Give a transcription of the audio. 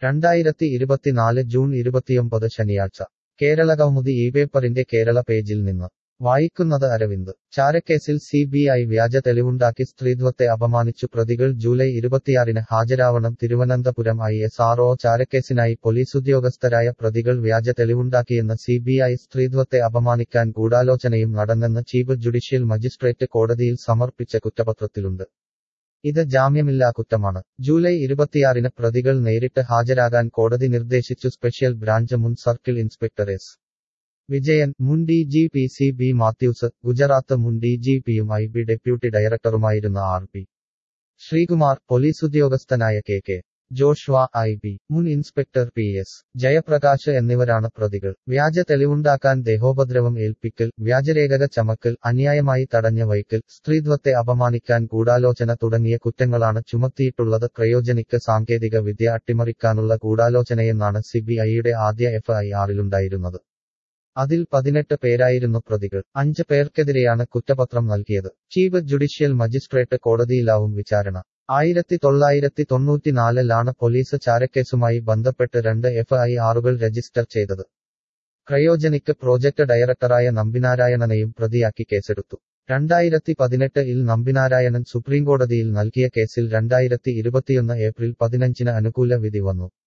രണ്ടായിരത്തി ഇരുപത്തിനാല് ജൂൺ ഇരുപത്തിയൊമ്പത് ശനിയാഴ്ച കേരളകൗമുദി ഈ പേപ്പറിന്റെ കേരള പേജിൽ നിന്ന് വായിക്കുന്നത് അരവിന്ദ് ചാരക്കേസിൽ സി ബി ഐ വ്യാജ തെളിവുണ്ടാക്കി സ്ത്രീത്വത്തെ അപമാനിച്ചു പ്രതികൾ ജൂലൈ ഇരുപത്തിയാറിന് ഹാജരാവണം Thiruvananthapuram I S R O ചാരക്കേസിനായി പോലീസുദ്യോഗസ്ഥരായ പ്രതികൾ വ്യാജ തെളിവുണ്ടാക്കിയെന്ന് സി ബി ഐ സ്ത്രീത്വത്തെ അപമാനിക്കാൻ ഗൂഢാലോചനയും നടന്നെന്ന് ചീഫ് ജുഡീഷ്യൽ മജിസ്ട്രേറ്റ് കോടതിയിൽ സമർപ്പിച്ച കുറ്റപത്രത്തിലുണ്ട് ഇത് ജാമ്യമില്ലാ കുറ്റമാണ് ജൂലൈ ഇരുപത്തിയാറിന് പ്രതികൾ നേരിട്ട് ഹാജരാകാൻ കോടതി നിർദ്ദേശിച്ചു സ്പെഷ്യൽ ബ്രാഞ്ച് മുൻ സർക്കിൾ ഇൻസ്പെക്ടർ എസ് വിജയൻ മുൻ D G P C B Mathews Gujarat മുൻ ഡി ജി പിയും ഐ ബി ഡെപ്യൂട്ടി ഡയറക്ടറുമായിരുന്ന ആർ പി ശ്രീകുമാർ പോലീസ് ഉദ്യോഗസ്ഥനായ K K Joshua I B മുൻ ഇൻസ്പെക്ടർ പി എസ് ജയപ്രകാശ് എന്നിവരാണ് പ്രതികൾ വ്യാജ തെളിവുണ്ടാക്കാൻ ദേഹോപദ്രവം ഏൽപ്പിക്കൽ വ്യാജരേഖക ചമക്കൽ അന്യായമായി തടഞ്ഞ വയ്ക്കൽ സ്ത്രീത്വത്തെ അപമാനിക്കാൻ ഗൂഢാലോചന തുടങ്ങിയ കുറ്റങ്ങളാണ് ചുമത്തിയിട്ടുള്ളത് ക്രയോജനിക്ക് സാങ്കേതിക വിദ്യ അട്ടിമറിക്കാനുള്ള ഗൂഢാലോചനയെന്നാണ് സിബിഐയുടെ ആദ്യ എഫ് ഐ ആറിലുണ്ടായിരുന്നത് അതിൽ പതിനെട്ട് പേരായിരുന്നു പ്രതികൾ അഞ്ച് പേർക്കെതിരെയാണ് കുറ്റപത്രം നൽകിയത് ചീഫ് ജുഡീഷ്യൽ മജിസ്ട്രേറ്റ് കോടതിയിലാവും വിചാരണ ആയിരത്തി തൊള്ളായിരത്തി തൊണ്ണൂറ്റിനാലിലാണ് പോലീസ് ചാരക്കേസുമായി ബന്ധപ്പെട്ട് രണ്ട് എഫ് ഐ ആറുകൾ രജിസ്റ്റർ ചെയ്തത് ക്രയോജനിക്ക് പ്രോജക്ട് ഡയറക്ടറായ നമ്പിനാരായണനെയും പ്രതിയാക്കി കേസെടുത്തു രണ്ടായിരത്തി പതിനെട്ട് ഇൽ നമ്പിനാരായണൻ സുപ്രീംകോടതിയിൽ നൽകിയ കേസിൽ രണ്ടായിരത്തി ഇരുപത്തിയൊന്ന് ഏപ്രിൽ പതിനഞ്ചിന് അനുകൂല വിധി വന്നു